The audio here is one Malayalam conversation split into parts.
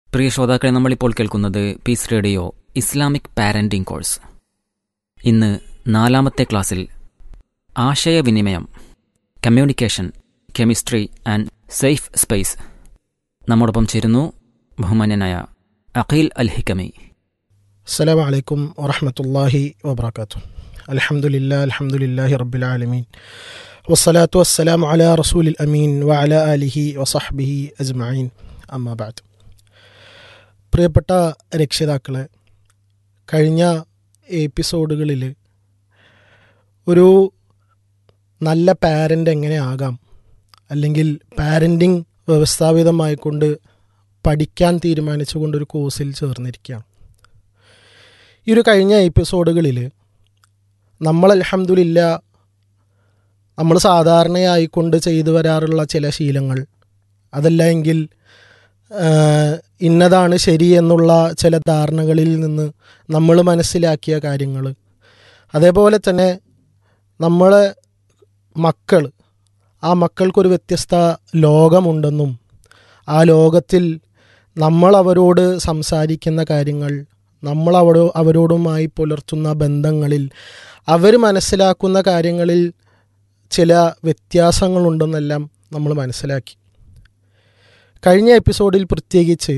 പ്രിയ ശ്രോതാക്കളെ നമ്മളിപ്പോൾ കേൾക്കുന്നത് peace radio Islamic parenting course ഇന്ന് നാലാമത്തെ ക്ലാസ്സിൽ ആശയവിനിമയം communication chemistry and safe space നമ്മോടൊപ്പം ചേരുന്നു ബഹുമാന്യനായ അഖീൽ അൽ ഹിക്കമി السلام عليكم ورحمة الله وبركاته الحمد لله الحمد لله رب العالمين والصلاة والسلام على رسول الأمين وعلى آله وصحبه أجمعين أما بعد പ്രിയപ്പെട്ട രക്ഷിതാക്കളെ കഴിഞ്ഞ എപ്പിസോഡുകളിൽ ഒരു നല്ല പാരൻ്റ് എങ്ങനെ ആകാം അല്ലെങ്കിൽ പാരൻറ്റിങ് വ്യവസ്ഥാപിതമായിക്കൊണ്ട് പഠിക്കാൻ തീരുമാനിച്ചുകൊണ്ടൊരു കോഴ്സിൽ ചേർന്നിരിക്കുകയാണ് ഈ ഒരു കഴിഞ്ഞ എപ്പിസോഡുകളിൽ നമ്മൾ അലഹമില്ല നമ്മൾ സാധാരണയായിക്കൊണ്ട് ചെയ്തു വരാറുള്ള ചില ശീലങ്ങൾ അതല്ല എങ്കിൽ ആഹ്, ഇന്നതാണ് ശരി എന്നുള്ള ചില ധാരണകളിൽ നിന്ന് നമ്മൾ മനസ്സിലാക്കിയ കാര്യങ്ങൾ അതേപോലെ തന്നെ നമ്മളെ മക്കൾ ആ മക്കൾക്കൊരു വ്യത്യസ്ത ലോകമുണ്ടെന്നും ആ ലോകത്തിൽ നമ്മൾ അവരോട് സംസാരിക്കുന്ന കാര്യങ്ങൾ നമ്മൾ അവരോ അവരോടുമായി പുലർത്തുന്ന ബന്ധങ്ങളിൽ അവർ മനസ്സിലാക്കുന്ന കാര്യങ്ങളിൽ ചില വ്യത്യാസങ്ങളുണ്ടെന്നെല്ലാം നമ്മൾ മനസ്സിലാക്കി കഴിഞ്ഞ എപ്പിസോഡിൽ പ്രത്യേകിച്ച്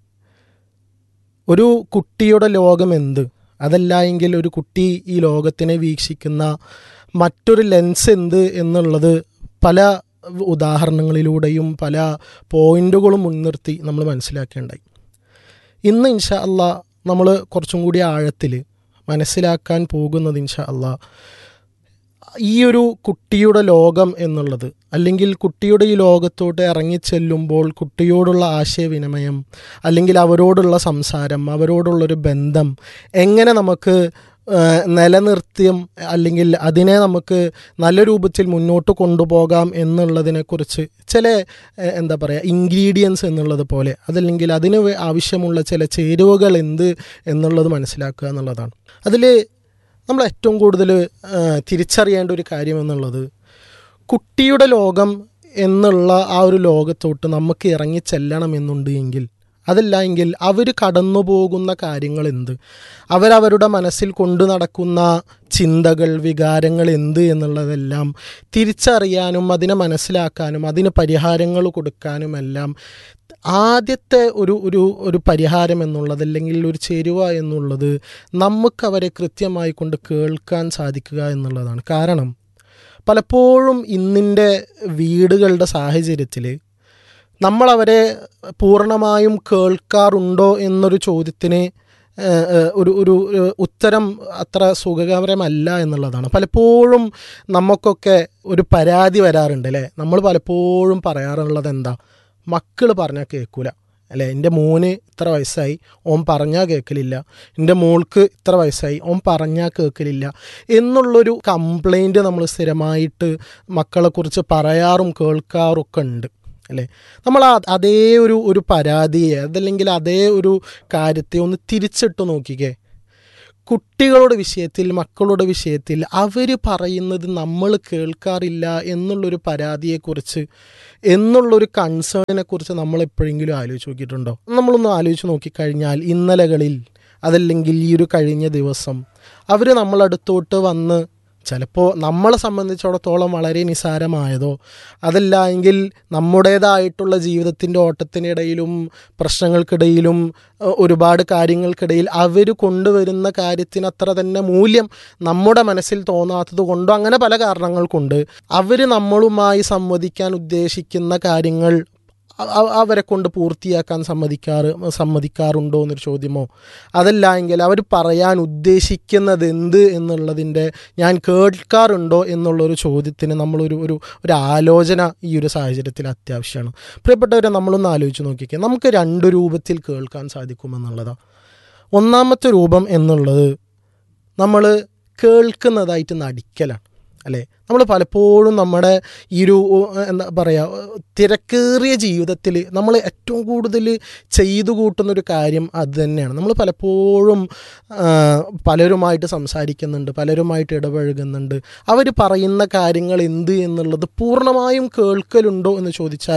ഒരു കുട്ടിയുടെ ലോകം എന്ത് അതല്ല എങ്കിൽ ഒരു കുട്ടി ഈ ലോകത്തിനെ വീക്ഷിക്കുന്ന മറ്റൊരു ലെൻസ് എന്ത് എന്നുള്ളത് പല ഉദാഹരണങ്ങളിലൂടെയും പല പോയിന്റുകളും മുൻനിർത്തി നമ്മൾ മനസ്സിലാക്കേണ്ടായി ഇന്ന് ഇൻഷാ അള്ളാ നമ്മൾ കുറച്ചും കൂടി ആഴത്തിൽ മനസ്സിലാക്കാൻ പോകുന്നത് ഇൻഷാ അള്ളാ ഈ ഒരു കുട്ടിയുടെ ലോകം എന്നുള്ളത് അല്ലെങ്കിൽ കുട്ടിയുടെ ഈ ലോകത്തോട്ട് ഇറങ്ങിച്ചെല്ലുമ്പോൾ കുട്ടിയോടുള്ള ആശയവിനിമയം അല്ലെങ്കിൽ അവരോടുള്ള സംസാരം അവരോടുള്ളൊരു ബന്ധം എങ്ങനെ നമുക്ക് ആ, നിലനിർത്തിയും അല്ലെങ്കിൽ അതിനെ നമുക്ക് നല്ല രൂപത്തിൽ മുന്നോട്ട് കൊണ്ടുപോകാം എന്നുള്ളതിനെക്കുറിച്ച് ചില ഏ, എന്താ പറയുക ഇൻഗ്രീഡിയൻസ് എന്നുള്ളത് പോലെ അതല്ലെങ്കിൽ അതിന് വേ- ആവശ്യമുള്ള ചില ചേരുവകൾ എന്ത് എന്നുള്ളത് മനസ്സിലാക്കുക എന്നുള്ളതാണ് അതിൽ നമ്മൾ ഏറ്റവും കൂടുതൽ തിരിച്ചറിയേണ്ട ഒരു കാര്യം എന്നുള്ളത് കുട്ടിയുടെ ലോകം എന്നുള്ള ആ ഒരു ലോകത്തോട്ട് നമുക്ക് ഇറങ്ങി ചെല്ലണമെന്നുണ്ട് എങ്കിൽ അതല്ല എങ്കിൽ അവർ കടന്നു പോകുന്ന കാര്യങ്ങൾ എന്ത് അവരവരുടെ മനസ്സിൽ കൊണ്ടു നടക്കുന്ന ചിന്തകൾ വികാരങ്ങൾ എന്ത് എന്നുള്ളതെല്ലാം തിരിച്ചറിയാനും അതിനെ മനസ്സിലാക്കാനും അതിന് പരിഹാരങ്ങൾ കൊടുക്കാനുമെല്ലാം ആദ്യത്തെ ഒരു ഒരു ഒരു പരിഹാരം എന്നുള്ളത് അല്ലെങ്കിൽ ഒരു ചേരുവ എന്നുള്ളത് നമുക്ക് അവരെ കൃത്യമായി കൊണ്ട് കേൾക്കാൻ സാധിക്കുക എന്നുള്ളതാണ് കാരണം പലപ്പോഴും ഇന്നിൻ്റെ വീടുകളുടെ സാഹചര്യത്തിൽ നമ്മളവരെ പൂർണ്ണമായും കേൾക്കാറുണ്ടോ എന്നൊരു ചോദ്യത്തിന് ഏഹ്, ഏഹ്, ഒരു ഒരു ഒരു ഉത്തരം അത്ര സുഖകരമല്ല എന്നുള്ളതാണ് പലപ്പോഴും നമുക്കൊക്കെ ഒരു പരാതി വരാറുണ്ട് അല്ലേ നമ്മൾ പലപ്പോഴും പറയാറുള്ളത് എന്താ മക്കൾ പറഞ്ഞാൽ കേൾക്കൂല അല്ലേ എൻ്റെ മോന് ഇത്ര വയസ്സായി ഓൻ പറഞ്ഞാൽ കേൾക്കലില്ല എൻ്റെ മോൾക്ക് ഇത്ര വയസ്സായി ഓൻ പറഞ്ഞാൽ കേൾക്കലില്ല എന്നുള്ളൊരു കംപ്ലൈൻറ്റ് നമ്മൾ സ്ഥിരമായിട്ട് മക്കളെക്കുറിച്ച് പറയാറും കേൾക്കാറൊക്കെ ഉണ്ട് അല്ലേ നമ്മൾ ആ- അതേ ഒരു ഒരു പരാതിയെ അതല്ലെങ്കിൽ അതേ ഒരു കാര്യത്തെ ഒന്ന് തിരിച്ചിട്ട് നോക്കിക്കേ കുട്ടികളുടെ വിഷയത്തിൽ മക്കളുടെ വിഷയത്തിൽ അവർ പറയുന്നത് നമ്മൾ കേൾക്കാറില്ല എന്നുള്ളൊരു പരാതിയെക്കുറിച്ച് എന്നുള്ളൊരു കൺസേണിനെ കുറിച്ച് നമ്മൾ എപ്പോഴെങ്കിലും ആലോചിച്ച് നോക്കിയിട്ടുണ്ടോ നമ്മളൊന്ന് ആലോചിച്ച് നോക്കിക്കഴിഞ്ഞാൽ ഇന്നലകളിൽ അതല്ലെങ്കിൽ ഈ ഒരു കഴിഞ്ഞ ദിവസം അവർ നമ്മളടുത്തോട്ട് വന്ന് ചിലപ്പോൾ നമ്മളെ സംബന്ധിച്ചിടത്തോളം വളരെ നിസാരമായതോ അതല്ല എങ്കിൽ നമ്മുടേതായിട്ടുള്ള ജീവിതത്തിൻ്റെ ഓട്ടത്തിനിടയിലും പ്രശ്നങ്ങൾക്കിടയിലും ഏഹ്, ഒരുപാട് കാര്യങ്ങൾക്കിടയിൽ അവർ കൊണ്ടുവരുന്ന കാര്യത്തിന് അത്ര തന്നെ മൂല്യം നമ്മുടെ മനസ്സിൽ തോന്നാത്തത് കൊണ്ടോ അങ്ങനെ പല കാരണങ്ങൾ കൊണ്ട് അവർ നമ്മളുമായി സംവദിക്കാൻ ഉദ്ദേശിക്കുന്ന കാര്യങ്ങൾ അ- അ- അവരെ കൊണ്ട് പൂർത്തിയാക്കാൻ സമ്മതിക്കാറ് സമ്മതിക്കാറുണ്ടോ എന്നൊരു ചോദ്യമോ അതല്ല എങ്കിൽ അവർ പറയാൻ ഉദ്ദേശിക്കുന്നത് എന്ത് എന്നുള്ളതിൻ്റെ ഞാൻ കേൾക്കാറുണ്ടോ എന്നുള്ളൊരു ചോദ്യത്തിന് നമ്മളൊരു ഒരു ഒരു ആലോചന ഈ ഒരു സാഹചര്യത്തിൽ അത്യാവശ്യമാണ് പ്രിയപ്പെട്ടവരെ നമ്മളൊന്ന് ആലോചിച്ച് നോക്കിക്കേ നമുക്ക് രണ്ട് രൂപത്തിൽ കേൾക്കാൻ സാധിക്കുമെന്നുള്ളതാണ് ഒന്നാമത്തെ രൂപം എന്നുള്ളത് നമ്മൾ കേൾക്കുന്നതായിട്ട് നടിക്കലാണ് അല്ലേ നമ്മൾ പലപ്പോഴും നമ്മുടെ ഈ ഒരു ഉ, എന്താ പറയുക തിരക്കേറിയ ജീവിതത്തിൽ നമ്മൾ ഏറ്റവും കൂടുതൽ ചെയ്തു കൂട്ടുന്ന ഒരു കാര്യം അത് തന്നെയാണ് നമ്മൾ പലപ്പോഴും ആ, പലരുമായിട്ട് സംസാരിക്കുന്നുണ്ട് പലരുമായിട്ട് ഇടപഴകുന്നുണ്ട് അവർ പറയുന്ന കാര്യങ്ങൾ എന്ത് എന്നുള്ളത് പൂർണ്ണമായും കേൾക്കലുണ്ടോ എന്ന് ചോദിച്ചാൽ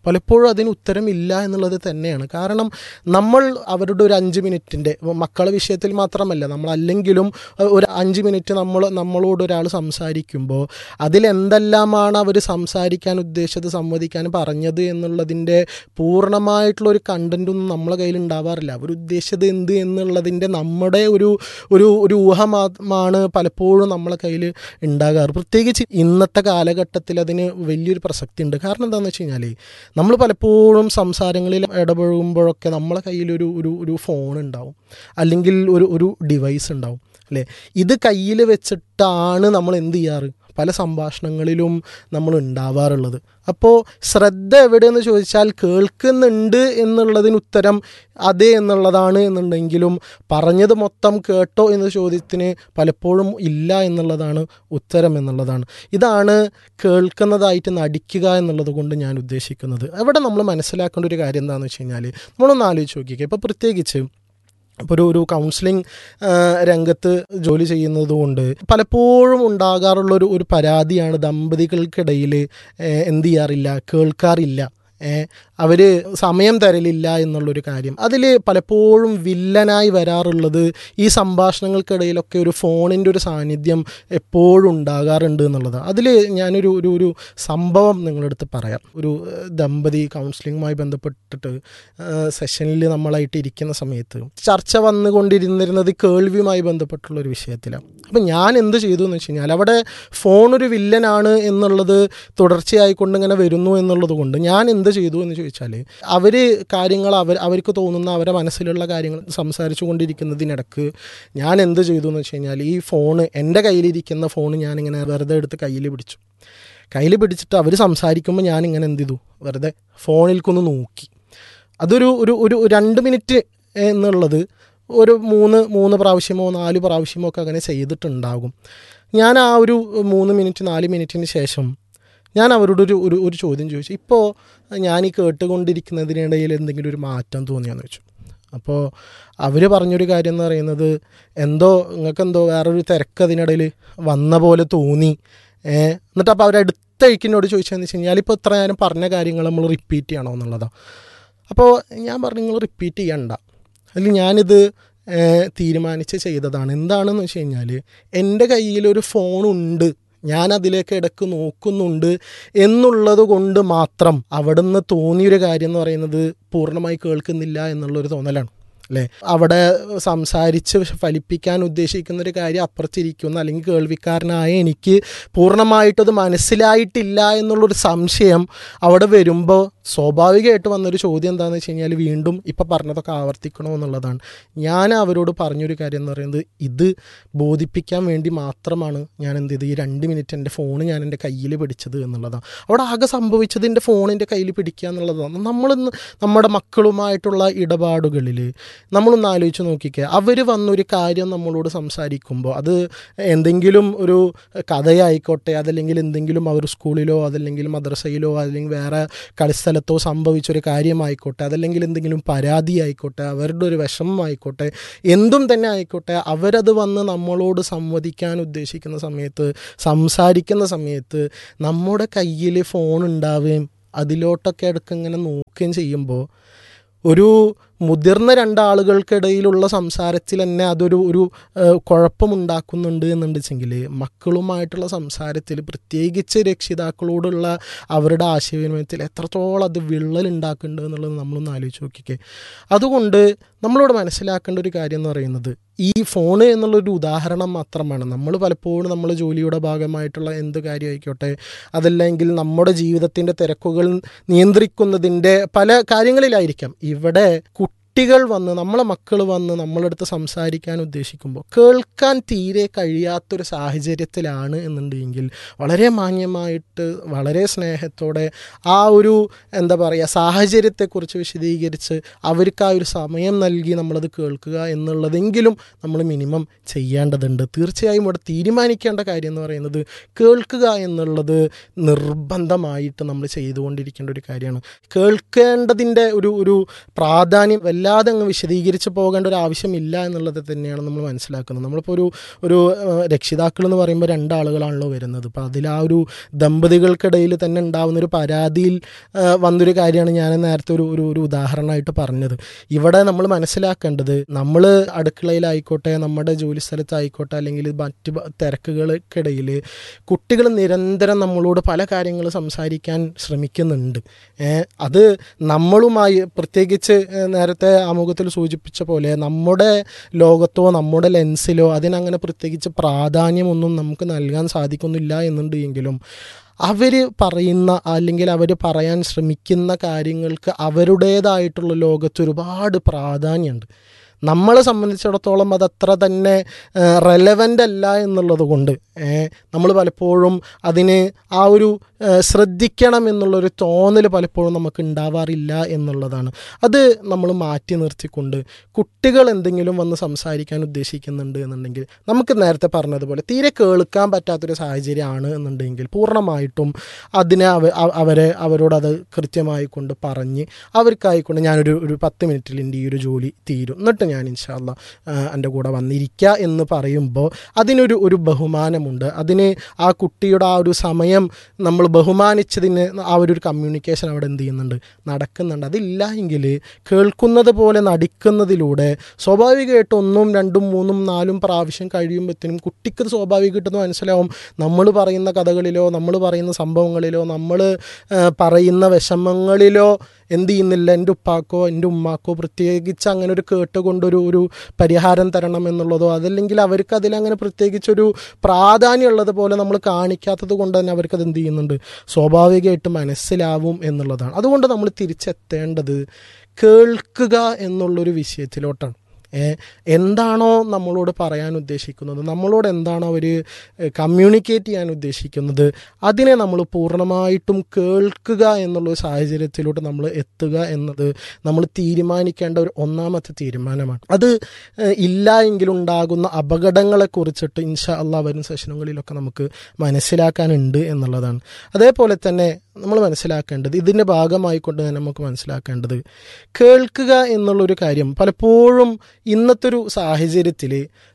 പലപ്പോഴും അതിന് ഉത്തരമില്ല എന്നുള്ളത് തന്നെയാണ് കാരണം നമ്മൾ അവരുടെ ഒരു അഞ്ച് മിനിറ്റിൻ്റെ മക്കളെ വിഷയത്തിൽ മാത്രമല്ല നമ്മളല്ലെങ്കിലും അഹ് ഒരു അഞ്ച് മിനിറ്റ് നമ്മൾ നമ്മളോട് ഒരാൾ സംസാരിക്കുമ്പോൾ അതിലെന്തെല്ലാമാണ് അവർ സംസാരിക്കാൻ ഉദ്ദേശിച്ചത് സംവദിക്കാൻ പറഞ്ഞത് എന്നുള്ളതിൻ്റെ പൂർണ്ണമായിട്ടുള്ള ഒരു കണ്ടൻറ്റൊന്നും നമ്മളെ കയ്യിൽ ഉണ്ടാവാറില്ല അവർ ഉദ്ദേശിച്ചത് എന്ത് എന്നുള്ളതിൻ്റെ നമ്മുടെ ഒരു ഒരു ഒരു ഊഹമാണ് പലപ്പോഴും നമ്മളെ കയ്യിൽ ഉണ്ടാകാറ് പ്രത്യേകിച്ച് ഇന്നത്തെ കാലഘട്ടത്തിൽ അതിന് വലിയൊരു പ്രസക്തി ഉണ്ട് കാരണം എന്താണെന്ന് വെച്ച് കഴിഞ്ഞാൽ നമ്മൾ പലപ്പോഴും സംസാരങ്ങളിൽ ഇടപഴകുമ്പോഴൊക്കെ നമ്മളെ കയ്യിലൊരു ഒരു ഒരു ഫോൺ ഉണ്ടാവും അല്ലെങ്കിൽ ഒരു ഒരു ഡിവൈസ് ഉണ്ടാവും അല്ലേ ഇത് കയ്യിൽ വെച്ചിട്ടാണ് നമ്മൾ എന്ത് ചെയ്യാറ് പല സംഭാഷണങ്ങളിലും നമ്മൾ ഉണ്ടാവാറുള്ളത് അപ്പോൾ ശ്രദ്ധ എവിടെയെന്ന് ചോദിച്ചാൽ കേൾക്കുന്നുണ്ട് എന്നുള്ളതിന് ഉത്തരം അതെ എന്നുള്ളതാണ് എന്നുണ്ടെങ്കിലും പറഞ്ഞത് മൊത്തം കേട്ടോ എന്ന ചോദ്യത്തിന് പലപ്പോഴും ഇല്ല എന്നുള്ളതാണ് ഉത്തരം എന്നുള്ളതാണ് ഇതാണ് കേൾക്കുന്നതായിട്ട് നടിക്കുക എന്നുള്ളത് കൊണ്ട് ഞാൻ ഉദ്ദേശിക്കുന്നത് അവിടെ നമ്മൾ മനസ്സിലാക്കേണ്ട ഒരു കാര്യം എന്താണെന്ന് വെച്ച് കഴിഞ്ഞാൽ നമ്മളൊന്ന് ആലോചിച്ച് നോക്കിക്കുക ഇപ്പോൾ പ്രത്യേകിച്ച് ഇപ്പോൾ ഒരു ഒരു കൗൺസിലിംഗ് രംഗത്ത് ജോലി ചെയ്യുന്നത് കൊണ്ട് പലപ്പോഴും ഉണ്ടാകാറുള്ള ഒരു ഒരു പരാതിയാണ് ദമ്പതികൾക്കിടയിൽ എന്ത് ചെയ്യാറില്ല കേൾക്കാറില്ല അവർ സമയം തരലില്ല എന്നുള്ളൊരു കാര്യം അതിൽ പലപ്പോഴും വില്ലനായി വരാറുള്ളത് ഈ സംഭാഷണങ്ങൾക്കിടയിലൊക്കെ ഒരു ഫോണിൻ്റെ ഒരു സാന്നിധ്യം എപ്പോഴും ഉണ്ടാകാറുണ്ട് എന്നുള്ളതാണ് അതിൽ ഞാനൊരു ഒരു ഒരു സംഭവം നിങ്ങളടുത്ത് പറയാം ഒരു ഏഹ്, ദമ്പതി കൗൺസിലിങ്ങുമായി ബന്ധപ്പെട്ടിട്ട് സെഷനിൽ നമ്മളായിട്ട് ഇരിക്കുന്ന സമയത്ത് ചർച്ച വന്നുകൊണ്ടിരുന്നിരുന്നത് കേൾവിയുമായി ബന്ധപ്പെട്ടുള്ള ഒരു വിഷയത്തിലാണ് അപ്പം ഞാൻ എന്ത് ചെയ്തു എന്ന് വെച്ച് കഴിഞ്ഞാൽ അവിടെ ഫോൺ ഒരു വില്ലനാണ് എന്നുള്ളത് തുടർച്ചയായി കൊണ്ടിങ്ങനെ വരുന്നു എന്നുള്ളത് കൊണ്ട് ഞാൻ എന്ത് ചെയ്തു എന്ന് ചോദിച്ചാൽ അവർ കാര്യങ്ങൾ അവർ അവർക്ക് തോന്നുന്ന അവരുടെ മനസ്സിലുള്ള കാര്യങ്ങൾ സംസാരിച്ചു കൊണ്ടിരിക്കുന്നതിനിടക്ക് ഞാൻ എന്ത് ചെയ്തു എന്ന് വെച്ച് കഴിഞ്ഞാൽ ഈ ഫോണ് എൻ്റെ കയ്യിലിരിക്കുന്ന ഫോൺ ഞാനിങ്ങനെ വെറുതെ എടുത്ത് കയ്യിൽ പിടിച്ചു കയ്യിൽ പിടിച്ചിട്ട് അവർ സംസാരിക്കുമ്പോൾ ഞാനിങ്ങനെ എന്ത് ചെയ്തു വെറുതെ ഫോണിൽക്കൊന്ന് നോക്കി അതൊരു ഒരു ഒരു രണ്ട് മിനിറ്റ് എന്നുള്ളത് ഒരു മൂന്ന് മൂന്ന് പ്രാവശ്യമോ നാല് പ്രാവശ്യമോ ഒക്കെ അങ്ങനെ ചെയ്തിട്ടുണ്ടാകും ഞാൻ ആ ഒരു മൂന്ന് മിനിറ്റ് നാല് മിനിറ്റിന് ശേഷം ഞാൻ അവരോട് ഒരു ഒരു ഒരു ചോദ്യം ചോദിച്ചു ഇപ്പോൾ ഞാൻ ഈ കേട്ടുകൊണ്ടിരിക്കുന്നതിനിടയിൽ എന്തെങ്കിലും ഒരു മാറ്റം തോന്നിയാന്ന് വെച്ചു അപ്പോൾ അവർ പറഞ്ഞൊരു കാര്യം എന്ന് പറയുന്നത് എന്തോ നിങ്ങൾക്ക് എന്തോ വേറൊരു തിരക്ക് അതിനിടയിൽ വന്ന പോലെ തോന്നി ഏ, എന്നിട്ട് അപ്പോൾ അവർ അടുത്തഴിക്കിനോട് ചോദിച്ചതെന്ന് വെച്ച് കഴിഞ്ഞാൽ ഇപ്പോൾ ഇത്ര നേരം പറഞ്ഞ കാര്യങ്ങൾ നമ്മൾ റിപ്പീറ്റ് ചെയ്യണോ എന്നുള്ളതാണ് അപ്പോൾ ഞാൻ പറഞ്ഞു നിങ്ങൾ റിപ്പീറ്റ് ചെയ്യണ്ട അതിൽ ഞാനിത് ഏഹ്, തീരുമാനിച്ച് ചെയ്തതാണ് എന്താണെന്ന് വെച്ച് കഴിഞ്ഞാൽ എൻ്റെ കയ്യിലൊരു ഫോണുണ്ട് ഞാൻ അതിലേക്ക് ഇടക്ക് നോക്കുന്നുണ്ട് എന്നുള്ളത് കൊണ്ട് മാത്രം അവിടുന്ന് തോന്നിയൊരു കാര്യം എന്ന് പറയുന്നത് പൂർണ്ണമായി കേൾക്കുന്നില്ല എന്നുള്ളൊരു തോന്നലാണ് അല്ലേ അവിടെ സംസാരിച്ച് ഫലിപ്പിക്കാൻ ഉദ്ദേശിക്കുന്ന ഒരു കാര്യം അപ്പുറത്തിരിക്കുന്ന അല്ലെങ്കിൽ കേൾവിക്കാരനായ എനിക്ക് പൂർണ്ണമായിട്ടത് മനസ്സിലായിട്ടില്ല എന്നുള്ളൊരു സംശയം അവിടെ വരുമ്പോൾ സ്വാഭാവികമായിട്ട് വന്നൊരു ചോദ്യം എന്താണെന്ന് വെച്ച് കഴിഞ്ഞാൽ വീണ്ടും ഇപ്പം പറഞ്ഞതൊക്കെ ആവർത്തിക്കണോ എന്നുള്ളതാണ് ഞാൻ അവരോട് പറഞ്ഞൊരു കാര്യം എന്ന് പറയുന്നത് ഇത് ബോധിപ്പിക്കാൻ വേണ്ടി മാത്രമാണ് ഞാൻ എന്ത് ചെയ്ത് ഈ രണ്ട് മിനിറ്റ് എൻ്റെ ഫോൺ ഞാൻ എൻ്റെ കയ്യിൽ പിടിച്ചത് എന്നുള്ളതാണ് അവിടെ ആകെ സംഭവിച്ചത് എൻ്റെ ഫോണിൻ്റെ കയ്യിൽ പിടിക്കുക എന്നുള്ളതാണ് നമ്മളിന്ന് നമ്മുടെ മക്കളുമായിട്ടുള്ള ഇടപാടുകളിൽ നമ്മളൊന്ന് ആലോചിച്ച് നോക്കിക്കുക അവർ വന്നൊരു കാര്യം നമ്മളോട് സംസാരിക്കുമ്പോൾ അത് എന്തെങ്കിലും ഒരു കഥയായിക്കോട്ടെ അതല്ലെങ്കിൽ എന്തെങ്കിലും അവർ സ്കൂളിലോ അതല്ലെങ്കിൽ മദ്രസയിലോ അല്ലെങ്കിൽ വേറെ കളിസ്ഥലത്തോ സംഭവിച്ചൊരു കാര്യമായിക്കോട്ടെ അതല്ലെങ്കിൽ എന്തെങ്കിലും പരാതി ആയിക്കോട്ടെ അവരുടെ ഒരു വിഷമമായിക്കോട്ടെ എന്തും തന്നെ ആയിക്കോട്ടെ അവരത് വന്ന് നമ്മളോട് സംവദിക്കാൻ ഉദ്ദേശിക്കുന്ന സമയത്ത് സംസാരിക്കുന്ന സമയത്ത് നമ്മുടെ കയ്യിൽ ഫോൺ ഉണ്ടാവുകയും അതിലോട്ടൊക്കെ ഇടയ്ക്ക് ഇങ്ങനെ നോക്കുകയും ചെയ്യുമ്പോൾ ഒരു മുതിർന്ന രണ്ടാളുകൾക്കിടയിലുള്ള സംസാരത്തിൽ തന്നെ അതൊരു ഒരു ഏഹ്, കുഴപ്പമുണ്ടാക്കുന്നുണ്ട് എന്നുണ്ടെച്ചെങ്കിൽ മക്കളുമായിട്ടുള്ള സംസാരത്തിൽ പ്രത്യേകിച്ച് രക്ഷിതാക്കളോടുള്ള അവരുടെ ആശയവിനിമയത്തിൽ എത്രത്തോളം അത് വിള്ളൽ ഉണ്ടാക്കുന്നുണ്ട് എന്നുള്ളത് നമ്മളൊന്ന് ആലോചിച്ച് നോക്കിക്കേ അതുകൊണ്ട് നമ്മളോട് മനസ്സിലാക്കേണ്ട ഒരു കാര്യം എന്ന് പറയുന്നത് ഈ ഫോണ് എന്നുള്ളൊരു ഉദാഹരണം മാത്രമാണ് നമ്മൾ പലപ്പോഴും നമ്മൾ ജോലിയുടെ ഭാഗമായിട്ടുള്ള എന്ത് കാര്യമായിക്കോട്ടെ അതല്ലെങ്കിൽ നമ്മുടെ ജീവിതത്തിൻ്റെ തിരക്കുകൾ നിയന്ത്രിക്കുന്നതിൻ്റെ പല കാര്യങ്ങളിലായിരിക്കാം ഇവിടെ കുട്ടികൾ വന്ന് നമ്മളെ മക്കൾ വന്ന് നമ്മളടുത്ത് സംസാരിക്കാൻ ഉദ്ദേശിക്കുമ്പോൾ കേൾക്കാൻ തീരെ കഴിയാത്തൊരു സാഹചര്യത്തിലാണ് എന്നുണ്ടെങ്കിൽ വളരെ മാന്യമായിട്ട് വളരെ സ്നേഹത്തോടെ ആ ഒരു എന്താ പറയുക സാഹചര്യത്തെക്കുറിച്ച് വിശദീകരിച്ച് അവർക്ക് ആ ഒരു സമയം നൽകി നമ്മളത് കേൾക്കുക എന്നുള്ളതെങ്കിലും നമ്മൾ മിനിമം ചെയ്യേണ്ടതുണ്ട് തീർച്ചയായും ഇവിടെ തീരുമാനിക്കേണ്ട കാര്യം എന്ന് പറയുന്നത് കേൾക്കുക എന്നുള്ളത് നിർബന്ധമായിട്ട് നമ്മൾ ചെയ്തുകൊണ്ടിരിക്കേണ്ട ഒരു കാര്യമാണ് കേൾക്കേണ്ടതിൻ്റെ ഒരു ഒരു പ്രാധാന്യം വല്ലാതെ വല്ലാതെ അങ്ങ് വിശദീകരിച്ച് പോകേണ്ട ഒരു ആവശ്യമില്ല എന്നുള്ളത് തന്നെയാണ് നമ്മൾ മനസ്സിലാക്കുന്നത് നമ്മളിപ്പോൾ ഒരു ഒരു ഏഹ്, രക്ഷിതാക്കൾ എന്ന് പറയുമ്പോൾ രണ്ടാളുകളാണല്ലോ വരുന്നത് അപ്പോൾ അതിൽ ആ ഒരു ദമ്പതികൾക്കിടയിൽ തന്നെ ഉണ്ടാവുന്ന ഒരു പരാതിയിൽ ഏഹ്, വന്നൊരു കാര്യമാണ് ഞാൻ നേരത്തെ ഒരു ഒരു ഒരു ഉദാഹരണമായിട്ട് പറഞ്ഞത് ഇവിടെ നമ്മൾ മനസ്സിലാക്കേണ്ടത് നമ്മൾ അടുക്കളയിലായിക്കോട്ടെ നമ്മുടെ ജോലി സ്ഥലത്തായിക്കോട്ടെ അല്ലെങ്കിൽ മറ്റ് ബ- തിരക്കുകൾക്കിടയിൽ കുട്ടികൾ നിരന്തരം നമ്മളോട് പല കാര്യങ്ങൾ സംസാരിക്കാൻ ശ്രമിക്കുന്നുണ്ട് ഏ, അത് നമ്മളുമായി പ്രത്യേകിച്ച് ഏ, നേരത്തെ ആമുഖത്തിൽ സൂചിപ്പിച്ച പോലെ നമ്മുടെ ലോകത്തോ നമ്മുടെ ലെൻസിലോ അതിനങ്ങനെ പ്രത്യേകിച്ച് പ്രാധാന്യമൊന്നും നമുക്ക് നൽകാൻ സാധിക്കുന്നില്ല എന്നുണ്ടെങ്കിലും അവർ പറയുന്ന അല്ലെങ്കിൽ അവർ പറയാൻ ശ്രമിക്കുന്ന കാര്യങ്ങൾക്ക് അവരുടേതായിട്ടുള്ള ലോകത്ത് ഒരുപാട് പ്രാധാന്യമുണ്ട് നമ്മളെ സംബന്ധിച്ചിടത്തോളം അത് അത്ര തന്നെ റെലവൻ്റ് അല്ല എന്നുള്ളത് കൊണ്ട് നമ്മൾ പലപ്പോഴും അതിന് ആ ഒരു ഏ, ശ്രദ്ധിക്കണം എന്നുള്ളൊരു തോന്നൽ പലപ്പോഴും നമുക്ക് ഉണ്ടാവാറില്ല എന്നുള്ളതാണ് അത് നമ്മൾ മാറ്റി നിർത്തിക്കൊണ്ട് കുട്ടികൾ എന്തെങ്കിലും വന്ന് സംസാരിക്കാൻ ഉദ്ദേശിക്കുന്നുണ്ട് എന്നുണ്ടെങ്കിൽ നമുക്ക് നേരത്തെ പറഞ്ഞതുപോലെ തീരെ കേൾക്കാൻ പറ്റാത്തൊരു സാഹചര്യമാണ് എന്നുണ്ടെങ്കിൽ പൂർണ്ണമായിട്ടും അതിനെ അവ അ- അവരെ അവരോട് അത് കൃത്യമായി കൊണ്ട് പറഞ്ഞ് അവർക്കായിക്കൊണ്ട് ഞാനൊരു ഒരു പത്ത് മിനിറ്റിൽ എൻ്റെ ഈ ഒരു ജോലി തീരും എന്നിട്ട് ഞാൻ ഇൻഷാല്ല എൻ്റെ കൂടെ വന്നിരിക്കുക എന്ന് പറയുമ്പോൾ അതിനൊരു ഒരു ബഹുമാനമുണ്ട് അതിന് ആ കുട്ടിയുടെ ആ ഒരു സമയം നമ്മൾ ബഹുമാനിച്ചതിന് ആ ഒരു കമ്മ്യൂണിക്കേഷൻ അവിടെ എന്ത് ചെയ്യുന്നുണ്ട് നടക്കുന്നുണ്ട് അതില്ല എങ്കിൽ കേൾക്കുന്നത് പോലെ നടിക്കുന്നതിലൂടെ സ്വാഭാവികമായിട്ട് ഒന്നും രണ്ടും മൂന്നും നാലും പ്രാവശ്യം കഴിയുമ്പോഴത്തേനും കുട്ടിക്ക് സ്വാഭാവികമായിട്ടൊന്ന് മനസ്സിലാവും നമ്മൾ പറയുന്ന കഥകളിലോ നമ്മൾ പറയുന്ന സംഭവങ്ങളിലോ നമ്മൾ പറയുന്ന വിഷമങ്ങളിലോ എന്ത് ചെയ്യുന്നില്ല എൻ്റെ ഉപ്പാക്കോ എൻ്റെ ഉമ്മാക്കോ പ്രത്യേകിച്ച് അങ്ങനെ ഒരു കേട്ടുകൊണ്ടൊരു ഒരു പരിഹാരം തരണം എന്നുള്ളതോ അതല്ലെങ്കിൽ അവർക്ക് അതിലങ്ങനെ പ്രത്യേകിച്ചൊരു പ്രാധാന്യമുള്ളത് പോലെ നമ്മൾ കാണിക്കാത്തത് കൊണ്ട് തന്നെ അവർക്കത് എന്ത് ചെയ്യുന്നുണ്ട് സ്വാഭാവികമായിട്ട് മനസ്സിലാവും എന്നുള്ളതാണ് അതുകൊണ്ട് നമ്മൾ തിരിച്ചെത്തേണ്ടത് കേൾക്കുക എന്നുള്ളൊരു വിഷയത്തിലോട്ടാണ് ഏ, എന്താണോ നമ്മളോട് പറയാൻ ഉദ്ദേശിക്കുന്നത് നമ്മളോട് എന്താണോ അവർ കമ്മ്യൂണിക്കേറ്റ് ചെയ്യാൻ ഉദ്ദേശിക്കുന്നത് അതിനെ നമ്മൾ പൂർണ്ണമായിട്ടും കേൾക്കുക എന്നുള്ള ഒരു സാഹചര്യത്തിലോട്ട് നമ്മൾ എത്തുക എന്നത് നമ്മൾ തീരുമാനിക്കേണ്ട ഒരു ഒന്നാമത്തെ തീരുമാനമാണ് അത് ഏ, ഇല്ല എങ്കിലുണ്ടാകുന്ന അപകടങ്ങളെ കുറിച്ചിട്ട് ഇൻഷാ അള്ളാ വരും സെഷനുകളിലൊക്കെ നമുക്ക് മനസ്സിലാക്കാനുണ്ട് എന്നുള്ളതാണ് അതേപോലെ തന്നെ നമ്മൾ മനസ്സിലാക്കേണ്ടത് ഇതിൻ്റെ ഭാഗമായിക്കൊണ്ട് തന്നെ നമുക്ക് മനസ്സിലാക്കേണ്ടത് കേൾക്കുക എന്നുള്ളൊരു കാര്യം പലപ്പോഴും ഇന്നത്തെ ഒരു സാഹചര്യത്തിൽ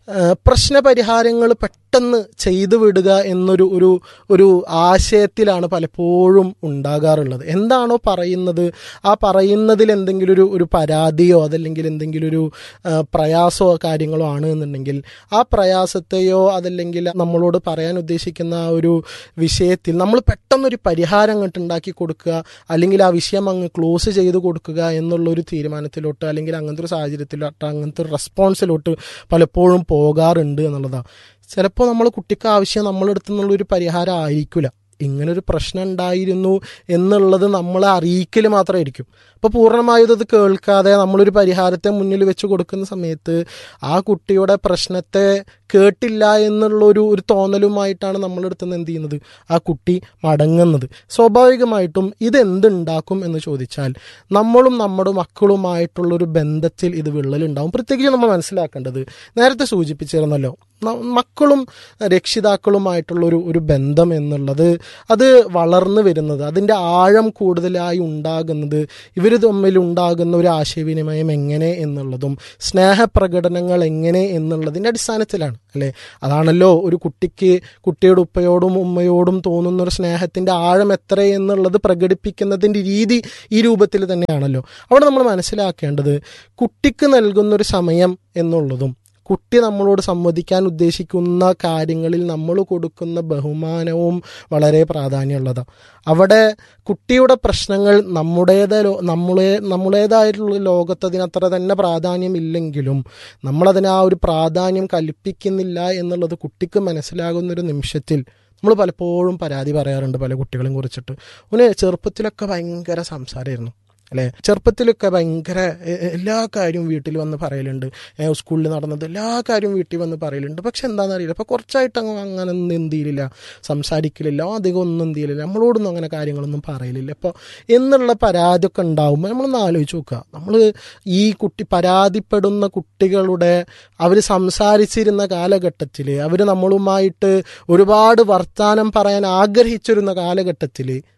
പ്രശ്നപരിഹാരങ്ങൾ പെട്ടെന്ന് ചെയ്തു വിടുക എന്നൊരു ഒരു ഒരു ആശയത്തിലാണ് പലപ്പോഴും ഉണ്ടാകാറുള്ളത് എന്താണോ പറയുന്നത് ആ പറയുന്നതിൽ എന്തെങ്കിലും ഒരു ഒരു പരാതിയോ അതല്ലെങ്കിൽ എന്തെങ്കിലും ഒരു ആ, പ്രയാസമോ കാര്യങ്ങളോ ആണ് എന്നുണ്ടെങ്കിൽ ആ പ്രയാസത്തെയോ അതല്ലെങ്കിൽ നമ്മളോട് പറയാൻ ഉദ്ദേശിക്കുന്ന ആ ഒരു വിഷയത്തിൽ നമ്മൾ പെട്ടെന്നൊരു പരിഹാരം അങ്ങോട്ട് ഉണ്ടാക്കി കൊടുക്കുക അല്ലെങ്കിൽ ആ വിഷയം അങ്ങ് ക്ലോസ് ചെയ്ത് കൊടുക്കുക എന്നുള്ള ഒരു തീരുമാനത്തിലോട്ട് അല്ലെങ്കിൽ അങ്ങനത്തെ ഒരു സാഹചര്യത്തിലോട്ട് അങ്ങനത്തെ ഒരു റെസ്പോൺസിലോട്ട് പലപ്പോഴും പോകാറുണ്ട് എന്നുള്ളതാണ് ചിലപ്പോൾ നമ്മൾ കുട്ടിക്ക് ആവശ്യം നമ്മളെടുത്തു നിന്നുള്ളൊരു പരിഹാരം ആയിരിക്കില്ല ഇങ്ങനൊരു പ്രശ്നം ഉണ്ടായിരുന്നു എന്നുള്ളത് നമ്മളെ അറിയിക്കൽ മാത്രമായിരിക്കും അപ്പോൾ പൂർണ്ണമായും അത് കേൾക്കാതെ നമ്മളൊരു പരിഹാരത്തെ മുന്നിൽ വെച്ച് കൊടുക്കുന്ന സമയത്ത് ആ കുട്ടിയുടെ പ്രശ്നത്തെ കേട്ടില്ല എന്നുള്ളൊരു ഒരു തോന്നലുമായിട്ടാണ് നമ്മളെടുത്ത് നിന്ന് എന്ത് ചെയ്യുന്നത് ആ കുട്ടി മടങ്ങുന്നത് സ്വാഭാവികമായിട്ടും ഇത് എന്തുണ്ടാക്കും എന്ന് ചോദിച്ചാൽ നമ്മളും നമ്മുടെ മക്കളുമായിട്ടുള്ളൊരു ബന്ധത്തിൽ ഇത് വിള്ളലുണ്ടാവും പ്രത്യേകിച്ച് നമ്മൾ മനസ്സിലാക്കേണ്ടത് നേരത്തെ സൂചിപ്പിച്ചിരുന്നല്ലോ ന- മക്കളും രക്ഷിതാക്കളുമായിട്ടുള്ളൊരു ഒരു ബന്ധം എന്നുള്ളത് അത് വളർന്നു വരുന്നത് അതിൻ്റെ ആഴം കൂടുതലായി ഉണ്ടാകുന്നത് ഇവർ തമ്മിൽ ഉണ്ടാകുന്ന ഒരു ആശയവിനിമയം എങ്ങനെ എന്നുള്ളതും സ്നേഹപ്രകടനങ്ങൾ എങ്ങനെ എന്നുള്ളതിൻ്റെ അടിസ്ഥാനത്തിലാണ് അല്ലേ അതാണല്ലോ ഒരു കുട്ടിക്ക് കുട്ടിയുടെ ഉപ്പയോടും ഉമ്മയോടും തോന്നുന്ന ഒരു സ്നേഹത്തിൻ്റെ ആഴം എത്ര എന്നുള്ളത് പ്രകടിപ്പിക്കുന്നതിൻ്റെ രീതി ഈ രൂപത്തിൽ തന്നെയാണല്ലോ അവിടെ നമ്മൾ മനസ്സിലാക്കേണ്ടത് കുട്ടിക്ക് നൽകുന്നൊരു സമയം എന്നുള്ളതും കുട്ടി നമ്മളോട് സംവദിക്കാൻ ഉദ്ദേശിക്കുന്ന കാര്യങ്ങളിൽ നമ്മൾ കൊടുക്കുന്ന ബഹുമാനവും വളരെ പ്രാധാന്യമുള്ളതാണ് അവിടെ കുട്ടിയുടെ പ്രശ്നങ്ങൾ നമ്മുടേത ലോ- നമ്മളെ നമ്മുടേതായിട്ടുള്ള ലോകത്ത് അതിനത്ര തന്നെ പ്രാധാന്യമില്ലെങ്കിലും നമ്മളതിന് ആ ഒരു പ്രാധാന്യം കൽപ്പിക്കുന്നില്ല എന്നുള്ളത് കുട്ടിക്ക് മനസ്സിലാകുന്നൊരു നിമിഷത്തിൽ നമ്മൾ പലപ്പോഴും പരാതി പറയാറുണ്ട് പല കുട്ടികളെയും കുറിച്ചിട്ട് ഓന് ചെറുപ്പത്തിലൊക്കെ ഭയങ്കര സംസാരമായിരുന്നു അല്ലേ ചെറുപ്പത്തിലൊക്കെ ഭയങ്കര എ- എ- എല്ലാ കാര്യവും വീട്ടിൽ വന്ന് പറയലുണ്ട് ഏ, സ്കൂളിൽ നടന്നത് എല്ലാ കാര്യവും വീട്ടിൽ വന്ന് പറയലുണ്ട് പക്ഷെ എന്താണെന്ന് അറിയില്ല അപ്പോൾ കുറച്ചായിട്ട് അങ്ങ് അങ്ങനെ ഒന്നും എന്ത് ചെയ്യില്ല സംസാരിക്കലില്ല അധികം ഒന്നും എന്ത് ചെയ്യില്ല നമ്മളോടൊന്നും അങ്ങനെ കാര്യങ്ങളൊന്നും പറയലില്ല അപ്പോൾ എന്നുള്ള പരാതിയൊക്കെ ഉണ്ടാവുമ്പോൾ നമ്മളൊന്ന് ആലോചിച്ച് നോക്കുക നമ്മൾ ഈ കുട്ടി പരാതിപ്പെടുന്ന കുട്ടികളുടെ അവർ സംസാരിച്ചിരുന്ന കാലഘട്ടത്തിൽ അവർ നമ്മളുമായിട്ട് ഒരുപാട് വർത്തമാനം പറയാൻ ആഗ്രഹിച്ചിരുന്ന കാലഘട്ടത്തിൽ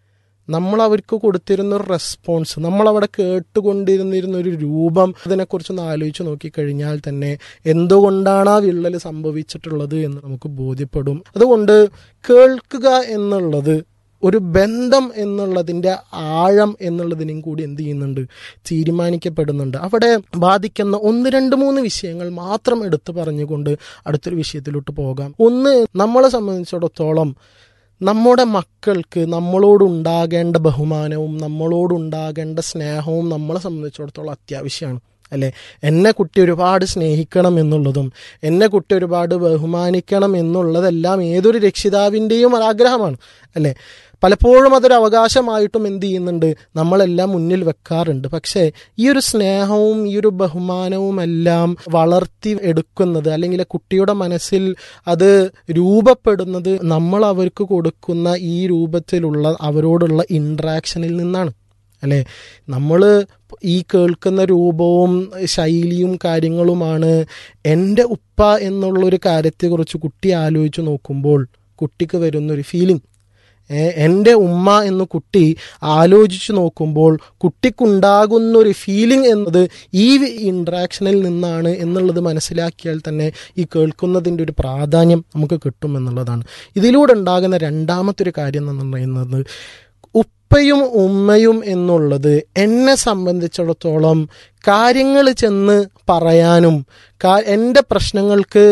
നമ്മൾ അവർക്ക് കൊടുത്തിരുന്ന ഒരു റെസ്പോൺസ് നമ്മളവിടെ കേട്ടുകൊണ്ടിരുന്നിരുന്ന ഒരു രൂപം അതിനെക്കുറിച്ചൊന്ന് ആലോചിച്ച് നോക്കിക്കഴിഞ്ഞാൽ തന്നെ എന്തുകൊണ്ടാണ് ആ വിള്ളൽ സംഭവിച്ചിട്ടുള്ളത് എന്ന് നമുക്ക് ബോധ്യപ്പെടും അതുകൊണ്ട് കേൾക്കുക എന്നുള്ളത് ഒരു ബന്ധം എന്നുള്ളതിൻ്റെ ആഴം എന്നുള്ളതിനും കൂടി എന്ത് ചെയ്യുന്നുണ്ട് തീരുമാനിക്കപ്പെടുന്നുണ്ട് അവിടെ ബാധിക്കുന്ന ഒന്ന് രണ്ട് മൂന്ന് വിഷയങ്ങൾ മാത്രം എടുത്തു പറഞ്ഞുകൊണ്ട് അടുത്തൊരു വിഷയത്തിലോട്ട് പോകാം ഒന്ന് നമ്മളെ സംബന്ധിച്ചിടത്തോളം നമ്മുടെ മക്കൾക്ക് നമ്മളോടുണ്ടാകേണ്ട ബഹുമാനവും നമ്മളോടുണ്ടാകേണ്ട സ്നേഹവും നമ്മളെ സംബന്ധിച്ചിടത്തോളം അത്യാവശ്യമാണ് അല്ലെ എന്നെ കുട്ടി ഒരുപാട് സ്നേഹിക്കണം എന്നുള്ളതും എന്നെ കുട്ടി ഒരുപാട് ബഹുമാനിക്കണം എന്നുള്ളതെല്ലാം ഏതൊരു രക്ഷിതാവിൻ്റെയും ആഗ്രഹമാണ് അല്ലെ പലപ്പോഴും അതൊരു അവകാശമായിട്ടും എന്ത് ചെയ്യുന്നുണ്ട് നമ്മളെല്ലാം മുന്നിൽ വെക്കാറുണ്ട് പക്ഷേ ഈ ഒരു സ്നേഹവും ഈ ഒരു ബഹുമാനവും എല്ലാം വളർത്തി എടുക്കുന്നത് അല്ലെങ്കിൽ കുട്ടിയുടെ മനസ്സിൽ അത് രൂപപ്പെടുന്നത് നമ്മൾ അവർക്ക് കൊടുക്കുന്ന ഈ രൂപത്തിലുള്ള അവരോടുള്ള ഇൻട്രാക്ഷനിൽ നിന്നാണ് അല്ലേ നമ്മൾ ഈ കേൾക്കുന്ന രൂപവും ശൈലിയും കാര്യങ്ങളുമാണ് എൻ്റെ ഉപ്പ എന്നുള്ളൊരു കാര്യത്തെക്കുറിച്ച് കുട്ടി ആലോചിച്ച് നോക്കുമ്പോൾ കുട്ടിക്ക് വരുന്നൊരു ഫീലിംഗ് എൻ്റെ ഉമ്മ എന്ന് കുട്ടി ആലോചിച്ച് നോക്കുമ്പോൾ കുട്ടിക്കുണ്ടാകുന്ന ഒരു ഫീലിംഗ് എന്നത് ഈ ഇൻട്രാക്ഷനിൽ നിന്നാണ് എന്നുള്ളത് മനസ്സിലാക്കിയാൽ തന്നെ ഈ കേൾക്കുന്നതിൻ്റെ ഒരു പ്രാധാന്യം നമുക്ക് കിട്ടും എന്നുള്ളതാണ് ഇതിലൂടെ ഉണ്ടാകുന്ന രണ്ടാമത്തെ ഒരു കാര്യം എന്ന് പറയുന്നത് ഉപ്പയും ഉമ്മയും എന്നുള്ളത് എന്നെ സംബന്ധിച്ചിടത്തോളം കാര്യങ്ങൾ ചെന്ന് പറയാനും എൻ്റെ പ്രശ്നങ്ങൾക്ക്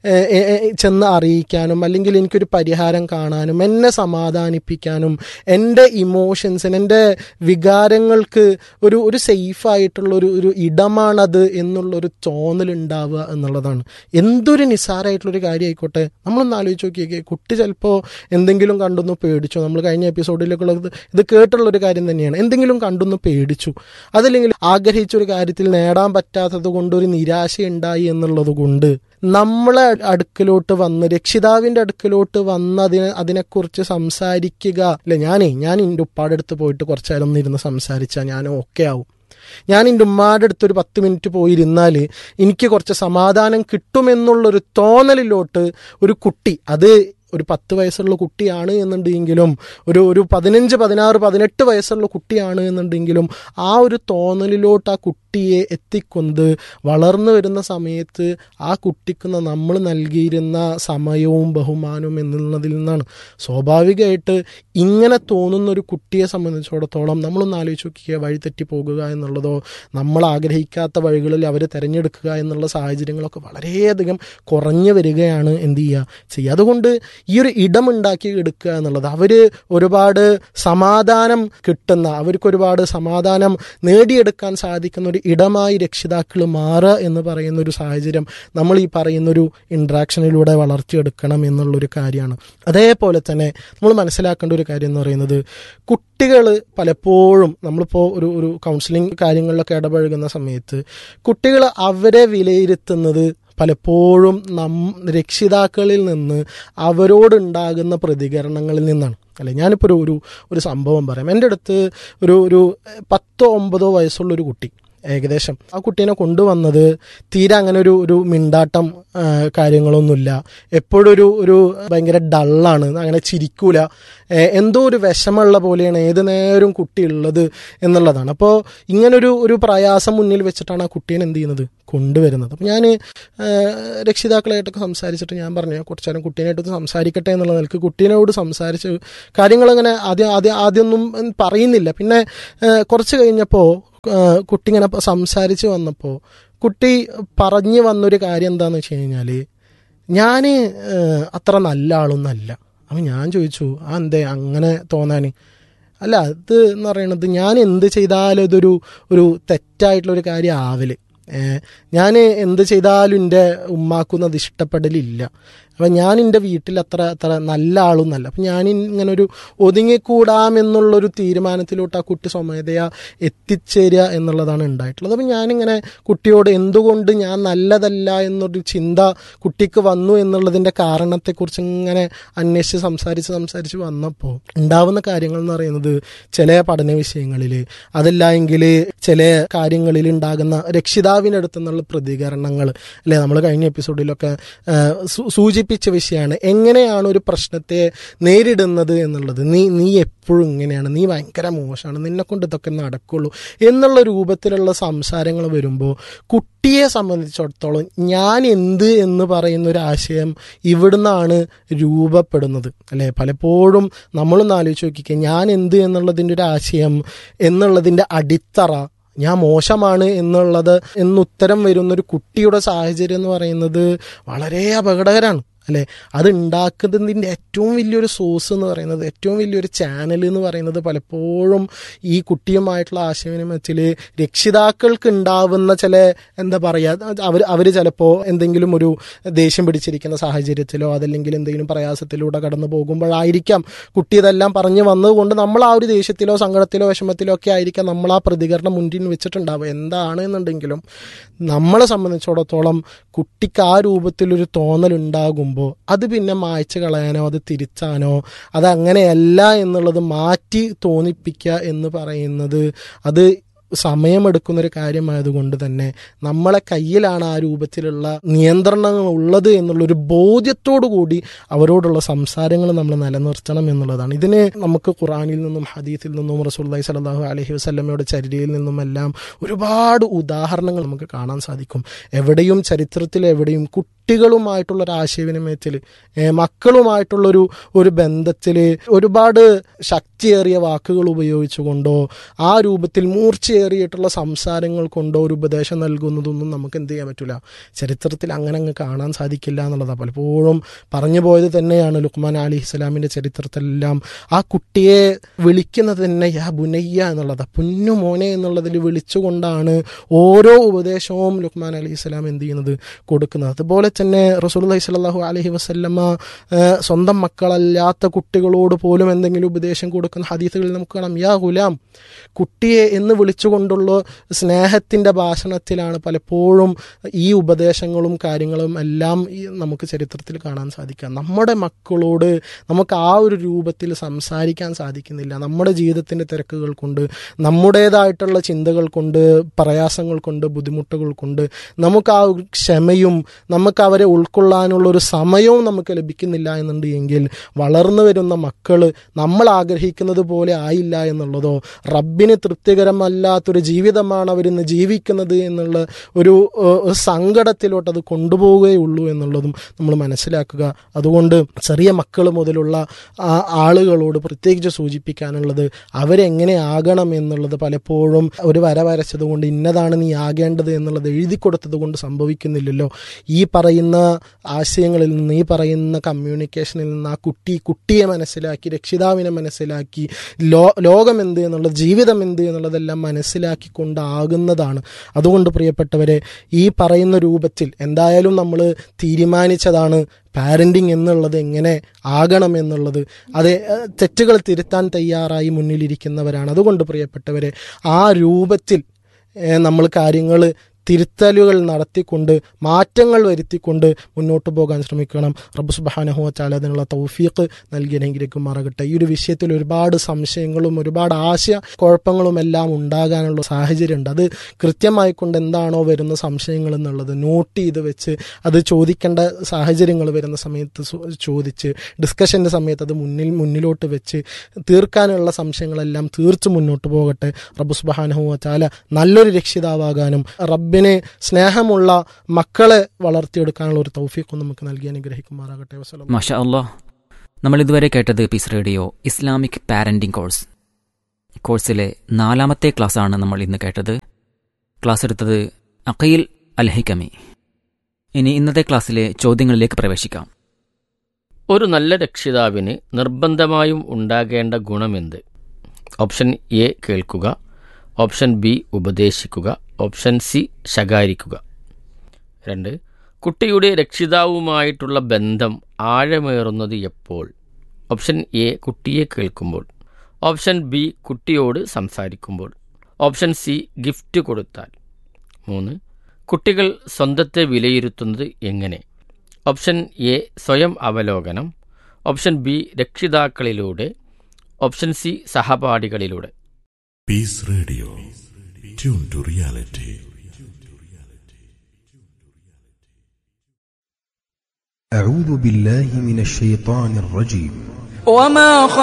ചെന്ന് അറിയിക്കാനും അല്ലെങ്കിൽ എനിക്കൊരു പരിഹാരം കാണാനും എന്നെ സമാധാനിപ്പിക്കാനും എൻ്റെ ഇമോഷൻസിന് എൻ്റെ വികാരങ്ങൾക്ക് ഒരു ഒരു സേഫായിട്ടുള്ള ഒരു ഒരു ഇടമാണത് എന്നുള്ളൊരു തോന്നലുണ്ടാവുക എന്നുള്ളതാണ് എന്തൊരു നിസ്സാരമായിട്ടുള്ളൊരു കാര്യമായിക്കോട്ടെ നമ്മളൊന്ന് ആലോചിച്ച് നോക്കിയേ കുട്ടി ചിലപ്പോൾ എന്തെങ്കിലും കണ്ടൊന്ന് പേടിച്ചു നമ്മൾ കഴിഞ്ഞ എപ്പിസോഡിലൊക്കെ ഉള്ളത് ഇത് കേട്ടുള്ളൊരു കാര്യം തന്നെയാണ് എന്തെങ്കിലും കണ്ടൊന്ന് പേടിച്ചു അതല്ലെങ്കിൽ ആഗ്രഹിച്ചൊരു കാര്യത്തിൽ നേടാൻ പറ്റാത്തത് കൊണ്ട് ഒരു നിരാശയുണ്ടായി എന്നുള്ളത് കൊണ്ട് നമ്മളെ അടുക്കലോട്ട് വന്ന് രക്ഷിതാവിന്റെ അടുക്കലോട്ട് വന്ന് അതിനെ അതിനെക്കുറിച്ച് സംസാരിക്കുക അല്ലെ ഞാനേ ഞാൻ എൻ്റെ ഉപ്പാടെ അടുത്ത് പോയിട്ട് കുറച്ചു നേരം ഒന്ന് ഇരുന്ന് സംസാരിച്ചാൽ ഞാൻ ഓക്കെ ആവും ഞാൻ എൻ്റെ ഉമ്മാടെ അടുത്ത് ഒരു പത്ത് മിനിറ്റ് പോയിരുന്നാൽ എനിക്ക് കുറച്ച് സമാധാനം കിട്ടുമെന്നുള്ളൊരു തോന്നലിലോട്ട് ഒരു കുട്ടി അത് ഒരു പത്ത് വയസ്സുള്ള കുട്ടിയാണ് എന്നുണ്ടെങ്കിലും ഒരു ഒരു പതിനഞ്ച് പതിനാറ് പതിനെട്ട് വയസ്സുള്ള കുട്ടിയാണ് എന്നുണ്ടെങ്കിലും ആ ഒരു തോന്നലിലോട്ട് ആ കുട്ടിയെ എത്തിക്കുന്നത് വളർന്നു വരുന്ന സമയത്ത് ആ കുട്ടിക്ക് നമ്മൾ നൽകിയിരുന്ന സമയവും ബഹുമാനവും എന്നുള്ളതിൽ നിന്നാണ് സ്വാഭാവികമായിട്ട് ഇങ്ങനെ തോന്നുന്ന ഒരു കുട്ടിയെ സംബന്ധിച്ചിടത്തോളം നമ്മളൊന്ന് ആലോചിച്ച് നോക്കിക്കുക വഴിതെറ്റി പോകുക എന്നുള്ളതോ നമ്മൾ ആഗ്രഹിക്കാത്ത വഴികളിൽ അവർ തിരഞ്ഞെടുക്കുക എന്നുള്ള സാഹചര്യങ്ങളൊക്കെ വളരെയധികം കുറഞ്ഞു വരികയാണ് എന്ത് ചെയ്യുക ചെയ്യുക അതുകൊണ്ട് ഈ ഒരു ഇടമുണ്ടാക്കി എടുക്കുക എന്നുള്ളത് അവർ ഒരുപാട് സമാധാനം കിട്ടുന്ന അവർക്ക് ഒരുപാട് സമാധാനം നേടിയെടുക്കാൻ സാധിക്കുന്ന ഒരു ഇടമായി രക്ഷിതാക്കൾ മാറുക എന്ന് പറയുന്ന ഒരു സാഹചര്യം നമ്മൾ ഈ പറയുന്നൊരു ഇൻട്രാക്ഷനിലൂടെ വളർത്തിയെടുക്കണം എന്നുള്ളൊരു കാര്യമാണ് അതേപോലെ തന്നെ നമ്മൾ മനസ്സിലാക്കേണ്ട ഒരു കാര്യം എന്ന് പറയുന്നത് കുട്ടികൾ പലപ്പോഴും നമ്മളിപ്പോൾ ഒരു ഒരു കൗൺസിലിംഗ് കാര്യങ്ങളിലൊക്കെ ഇടപഴകുന്ന സമയത്ത് കുട്ടികൾ അവരെ വിലയിരുത്തുന്നത് പലപ്പോഴും നം രക്ഷിതാക്കളിൽ നിന്ന് അവരോടുണ്ടാകുന്ന പ്രതികരണങ്ങളിൽ നിന്നാണ് അല്ലെ ഞാനിപ്പോൾ ഒരു ഒരു ഒരു സംഭവം പറയാം എൻ്റെ അടുത്ത് ഒരു ഒരു പത്തോ ഒമ്പതോ വയസ്സുള്ള ഒരു കുട്ടി ഏകദേശം ആ കുട്ടീനെ കൊണ്ടുവന്നത് തീരെ അങ്ങനെ ഒരു ഒരു മിണ്ടാട്ടം കാര്യങ്ങളൊന്നുമില്ല എപ്പോഴും ഒരു ഒരു ഭയങ്കര ഡള്ളാണ് അങ്ങനെ ചിരിക്കൂല എന്തോ ഒരു വിഷമുള്ള പോലെയാണ് ഏത് നേരം കുട്ടി ഉള്ളത് എന്നുള്ളതാണ് അപ്പോൾ ഇങ്ങനൊരു ഒരു പ്രയാസം മുന്നിൽ വെച്ചിട്ടാണ് ആ കുട്ടീനെ എന്ത് ചെയ്യുന്നത് കൊണ്ടുവരുന്നത് അപ്പം ഞാൻ രക്ഷിതാക്കളായിട്ടൊക്കെ സംസാരിച്ചിട്ട് ഞാൻ പറഞ്ഞു കുറച്ചു നേരം കുട്ടീനായിട്ട് സംസാരിക്കട്ടെ എന്നുള്ള നിലക്ക് കുട്ടീനോട് സംസാരിച്ച് കാര്യങ്ങളങ്ങനെ ആദ്യം ആദ്യം ആദ്യമൊന്നും പറയുന്നില്ല പിന്നെ കുറച്ച് കഴിഞ്ഞപ്പോൾ കുട്ടി ഇങ്ങനെ സംസാരിച്ച് വന്നപ്പോൾ കുട്ടി പറഞ്ഞു വന്നൊരു കാര്യം എന്താണെന്ന് വെച്ച് കഴിഞ്ഞാൽ ഞാൻ അത്ര നല്ല ആളൊന്നല്ല അപ്പം ഞാൻ ചോദിച്ചു ആ എന്തേ അങ്ങനെ തോന്നാൻ അല്ല ഇത് എന്ന് പറയണത് ഞാൻ എന്ത് ചെയ്താലും ഇതൊരു ഒരു തെറ്റായിട്ടുള്ളൊരു കാര്യം ആവല് ഞാൻ എന്ത് ചെയ്താലും എൻ്റെ ഉമ്മാക്കുന്നത് ഇഷ്ടപ്പെടലില്ല അപ്പം ഞാൻ എൻ്റെ വീട്ടിൽ അത്ര അത്ര നല്ല ആളൊന്നല്ല അപ്പം ഞാൻ ഇങ്ങനെ ഒരു ഒതുങ്ങിക്കൂടാമെന്നുള്ളൊരു തീരുമാനത്തിലോട്ട് ആ കുട്ടി സ്വമേധയാ എത്തിച്ചേരുക എന്നുള്ളതാണ് ഉണ്ടായിട്ടുള്ളത് അപ്പം ഞാനിങ്ങനെ കുട്ടിയോട് എന്തുകൊണ്ട് ഞാൻ നല്ലതല്ല എന്നൊരു ചിന്ത കുട്ടിക്ക് വന്നു എന്നുള്ളതിൻ്റെ കാരണത്തെക്കുറിച്ച് ഇങ്ങനെ അന്വേഷിച്ച് സംസാരിച്ച് സംസാരിച്ച് വന്നപ്പോൾ ഉണ്ടാവുന്ന കാര്യങ്ങൾ എന്ന് പറയുന്നത് ചില പഠന വിഷയങ്ങളിൽ അതല്ല എങ്കിൽ ചില കാര്യങ്ങളിൽ ഉണ്ടാകുന്ന രക്ഷിതാവിനടുത്ത് നിന്നുള്ള പ്രതികരണങ്ങൾ അല്ലെ നമ്മൾ കഴിഞ്ഞ എപ്പിസോഡിലൊക്കെ സൂചി സൂചിപ്പിച്ച വിഷയമാണ് എങ്ങനെയാണ് ഒരു പ്രശ്നത്തെ നേരിടുന്നത് എന്നുള്ളത് നീ നീ എപ്പോഴും ഇങ്ങനെയാണ് നീ ഭയങ്കര മോശമാണ് നിന്നെ കൊണ്ട് ഇതൊക്കെ നടക്കുള്ളൂ എന്നുള്ള രൂപത്തിലുള്ള സംസാരങ്ങൾ വരുമ്പോൾ കുട്ടിയെ സംബന്ധിച്ചിടത്തോളം ഞാൻ എന്ത് എന്ന് പറയുന്ന ഒരു ആശയം ഇവിടുന്നാണ് രൂപപ്പെടുന്നത് അല്ലേ പലപ്പോഴും നമ്മളൊന്ന് ആലോചിച്ച് നോക്കിക്കുക ഞാൻ എന്ത് എന്നുള്ളതിൻ്റെ ഒരു ആശയം എന്നുള്ളതിൻ്റെ അടിത്തറ ഞാൻ മോശമാണ് എന്നുള്ളത് എന്നുത്തരം വരുന്ന ഒരു കുട്ടിയുടെ സാഹചര്യം എന്ന് പറയുന്നത് വളരെ അപകടകരമാണ് അല്ലേ അത് ഉണ്ടാക്കുന്നതിൻ്റെ ഏറ്റവും വലിയൊരു സോഴ്സ് എന്ന് പറയുന്നത് ഏറ്റവും വലിയൊരു ചാനൽ എന്ന് പറയുന്നത് പലപ്പോഴും ഈ കുട്ടിയുമായിട്ടുള്ള ആശയവിനിമയത്തിൽ രക്ഷിതാക്കൾക്ക് ഉണ്ടാവുന്ന ചില എന്താ പറയുക അവർ അവർ ചിലപ്പോൾ എന്തെങ്കിലും ഒരു ദേഷ്യം പിടിച്ചിരിക്കുന്ന സാഹചര്യത്തിലോ അതല്ലെങ്കിൽ എന്തെങ്കിലും പ്രയാസത്തിലൂടെ കടന്നു പോകുമ്പോഴായിരിക്കാം കുട്ടി ഇതെല്ലാം പറഞ്ഞു വന്നതുകൊണ്ട് നമ്മൾ ആ ഒരു ദേഷ്യത്തിലോ സങ്കടത്തിലോ വിഷമത്തിലോ ഒക്കെ ആയിരിക്കാം നമ്മൾ ആ പ്രതികരണം മുന്നിൽ വെച്ചിട്ടുണ്ടാവുക എന്താണ് എന്നുണ്ടെങ്കിലും നമ്മളെ സംബന്ധിച്ചിടത്തോളം കുട്ടിക്ക് ആ രൂപത്തിലൊരു തോന്നൽ ഉണ്ടാകുമ്പോൾ അത് പിന്നെ മായ്ച്ചു കളയാനോ അത് തിരിച്ചാനോ അത് അങ്ങനെയല്ല എന്നുള്ളത് മാറ്റി തോന്നിപ്പിക്കുക എന്ന് പറയുന്നത് അത് സമയമെടുക്കുന്ന ഒരു കാര്യമായതുകൊണ്ട് തന്നെ നമ്മളെ കയ്യിലാണ് ആ രൂപത്തിലുള്ള നിയന്ത്രണങ്ങൾ ഉള്ളത് എന്നുള്ളൊരു ബോധ്യത്തോടു കൂടി അവരോടുള്ള സംസാരങ്ങൾ നമ്മൾ നിലനിർത്തണം എന്നുള്ളതാണ് ഇതിന് നമുക്ക് ഖുറാനിൽ നിന്നും ഹദീസിൽ നിന്നും റസൂല്ലി സലാഹു അലഹി വസ്ലമയുടെ ചരിതയിൽ നിന്നുമെല്ലാം ഒരുപാട് ഉദാഹരണങ്ങൾ നമുക്ക് കാണാൻ സാധിക്കും എവിടെയും ചരിത്രത്തിൽ എവിടെയും കുട്ടികളുമായിട്ടുള്ള ഒരു ആശയവിനിമയത്തിൽ മക്കളുമായിട്ടുള്ളൊരു ഒരു ബന്ധത്തിൽ ഒരുപാട് ശക്തിയേറിയ വാക്കുകൾ ഉപയോഗിച്ചുകൊണ്ടോ ആ രൂപത്തിൽ മൂർച്ചയേറിയിട്ടുള്ള സംസാരങ്ങൾ കൊണ്ടോ ഒരു ഉപദേശം നൽകുന്നതൊന്നും നമുക്ക് എന്ത് ചെയ്യാൻ പറ്റില്ല ചരിത്രത്തിൽ അങ്ങനെ അങ്ങ് കാണാൻ സാധിക്കില്ല എന്നുള്ളതാണ് പലപ്പോഴും പറഞ്ഞു പോയത് തന്നെയാണ് ലുക്മാൻ അലി ഇസ്ലാമിൻ്റെ ചരിത്രത്തിലെല്ലാം ആ കുട്ടിയെ വിളിക്കുന്നത് തന്നെ യാ ബുനയ്യ എന്നുള്ളതാണ് പുന്നു മോനെ എന്നുള്ളതിൽ വിളിച്ചുകൊണ്ടാണ് ഓരോ ഉപദേശവും ലുക്മാൻ അലി ഇസ്ലാം എന്ത് ചെയ്യുന്നത് കൊടുക്കുന്നത് അതുപോലെ തന്നെ റസൂൽ സ്വല്ലല്ലാഹു അലൈഹി വസല്ലമ്മ സ്വന്തം മക്കളല്ലാത്ത കുട്ടികളോട് പോലും എന്തെങ്കിലും ഉപദേശം കൊടുക്കുന്ന ഹദീസുകളിൽ നമുക്ക് കാണാം യാ ഗുലാം കുട്ടിയെ എന്ന് വിളിച്ചുകൊണ്ടുള്ള സ്നേഹത്തിൻ്റെ ഭാഷണത്തിലാണ് പലപ്പോഴും ഈ ഉപദേശങ്ങളും കാര്യങ്ങളും എല്ലാം ഈ നമുക്ക് ചരിത്രത്തിൽ കാണാൻ സാധിക്കുക നമ്മുടെ മക്കളോട് നമുക്ക് ആ ഒരു രൂപത്തിൽ സംസാരിക്കാൻ സാധിക്കുന്നില്ല നമ്മുടെ ജീവിതത്തിൻ്റെ തിരക്കുകൾ കൊണ്ട് നമ്മുടേതായിട്ടുള്ള ചിന്തകൾ കൊണ്ട് പ്രയാസങ്ങൾ കൊണ്ട് ബുദ്ധിമുട്ടുകൾ കൊണ്ട് നമുക്ക് ആ ഒരു ക്ഷമയും നമുക്ക് അവരെ ഉൾക്കൊള്ളാനുള്ള ഒരു സമയവും നമുക്ക് ലഭിക്കുന്നില്ല എന്നുണ്ട് എങ്കിൽ വളർന്നു വരുന്ന മക്കൾ നമ്മൾ ആഗ്രഹിക്കുന്നത് പോലെ ആയില്ല എന്നുള്ളതോ റബ്ബിന് തൃപ്തികരമല്ലാത്തൊരു ജീവിതമാണ് അവരിന്ന് ജീവിക്കുന്നത് എന്നുള്ള ഒരു സങ്കടത്തിലോട്ട് അത് കൊണ്ടുപോവുകയുള്ളൂ എന്നുള്ളതും നമ്മൾ മനസ്സിലാക്കുക അതുകൊണ്ട് ചെറിയ മക്കൾ മുതലുള്ള ആളുകളോട് പ്രത്യേകിച്ച് സൂചിപ്പിക്കാനുള്ളത് അവരെങ്ങനെ ആകണം എന്നുള്ളത് പലപ്പോഴും ഒരു വര വരച്ചത് കൊണ്ട് ഇന്നതാണ് നീ ആകേണ്ടത് എന്നുള്ളത് എഴുതി കൊടുത്തത് കൊണ്ട് സംഭവിക്കുന്നില്ലല്ലോ ഈ പറയുന്ന ആശയങ്ങളിൽ നിന്ന് ഈ പറയുന്ന കമ്മ്യൂണിക്കേഷനിൽ നിന്ന് ആ കുട്ടി കുട്ടിയെ മനസ്സിലാക്കി രക്ഷിതാവിനെ മനസ്സിലാക്കി ലോ ലോകം എന്ത് എന്നുള്ളത് ജീവിതം എന്ത് എന്നുള്ളതെല്ലാം മനസ്സിലാക്കിക്കൊണ്ടാകുന്നതാണ് അതുകൊണ്ട് പ്രിയപ്പെട്ടവരെ ഈ പറയുന്ന രൂപത്തിൽ എന്തായാലും നമ്മൾ തീരുമാനിച്ചതാണ് പാരൻറ്റിങ് എന്നുള്ളത് എങ്ങനെ ആകണം എന്നുള്ളത് അത് തെറ്റുകൾ തിരുത്താൻ തയ്യാറായി മുന്നിലിരിക്കുന്നവരാണ് അതുകൊണ്ട് പ്രിയപ്പെട്ടവരെ ആ രൂപത്തിൽ നമ്മൾ കാര്യങ്ങൾ തിരുത്തലുകൾ നടത്തിക്കൊണ്ട് മാറ്റങ്ങൾ വരുത്തിക്കൊണ്ട് മുന്നോട്ട് പോകാൻ ശ്രമിക്കണം റബ്ബ് സുബാനഹു ചാല അതിനുള്ള തൗഫീഖ് നൽകി അനുഗ്രഹിക്കുമാറാകട്ടെ ഈ ഒരു വിഷയത്തിൽ ഒരുപാട് സംശയങ്ങളും ഒരുപാട് ആശയ കുഴപ്പങ്ങളും എല്ലാം ഉണ്ടാകാനുള്ള സാഹചര്യമുണ്ട് അത് കൃത്യമായിക്കൊണ്ട് എന്താണോ വരുന്ന സംശയങ്ങൾ എന്നുള്ളത് നോട്ട് ചെയ്ത് വെച്ച് അത് ചോദിക്കേണ്ട സാഹചര്യങ്ങൾ വരുന്ന സമയത്ത് ചോദിച്ച് ഡിസ്കഷൻ്റെ സമയത്ത് അത് മുന്നിൽ മുന്നിലോട്ട് വെച്ച് തീർക്കാനുള്ള സംശയങ്ങളെല്ലാം തീർച്ചു മുന്നോട്ട് പോകട്ടെ റബ്ബ് സുബാനഹു ചാല നല്ലൊരു രക്ഷിതാവാകാനും റബ്ബ് റബ്ബിനെ സ്നേഹമുള്ള മക്കളെ വളർത്തിയെടുക്കാനുള്ള ഒരു തൗഫീഖും നമുക്ക് നൽകി അനുഗ്രഹിക്കുമാറാകട്ടെ വസ്ലം മാഷാ അള്ളാഹ് നമ്മൾ ഇതുവരെ കേട്ടത് peace radio Islamic parenting course കോഴ്സിലെ നാലാമത്തെ ക്ലാസ്സാണ് നമ്മൾ ഇന്ന് കേട്ടത് ക്ലാസ് എടുത്തത് അഖയിൽ അൽഹിക്കമി ഇനി ഇന്നത്തെ ക്ലാസ്സിലെ ചോദ്യങ്ങളിലേക്ക് പ്രവേശിക്കാം ഒരു നല്ല രക്ഷിതാവിന് നിർബന്ധമായും ഉണ്ടാകേണ്ട ഗുണമെന്ത് ഓപ്ഷൻ എ കേൾക്കുക ഓപ്ഷൻ ബി ഉപദേശിക്കുക ഓപ്ഷൻ സി ശകാരിക്കുക രണ്ട് കുട്ടിയുടെ രക്ഷിതാവുമായിട്ടുള്ള ബന്ധം ആഴമേറുന്നത് എപ്പോൾ ഓപ്ഷൻ എ കുട്ടിയെ കേൾക്കുമ്പോൾ ഓപ്ഷൻ ബി കുട്ടിയോട് സംസാരിക്കുമ്പോൾ ഓപ്ഷൻ സി ഗിഫ്റ്റ് കൊടുത്താൽ മൂന്ന് കുട്ടികൾ സ്വന്തത്തെ വിലയിരുത്തുന്നത് എങ്ങനെ ഓപ്ഷൻ എ സ്വയം അവലോകനം ഓപ്ഷൻ ബി രക്ഷിതാക്കളിലൂടെ ഓപ്ഷൻ സി സഹപാഠികളിലൂടെ peace radio tune to reality أعوذ بالله من الشيطان الرجيم وما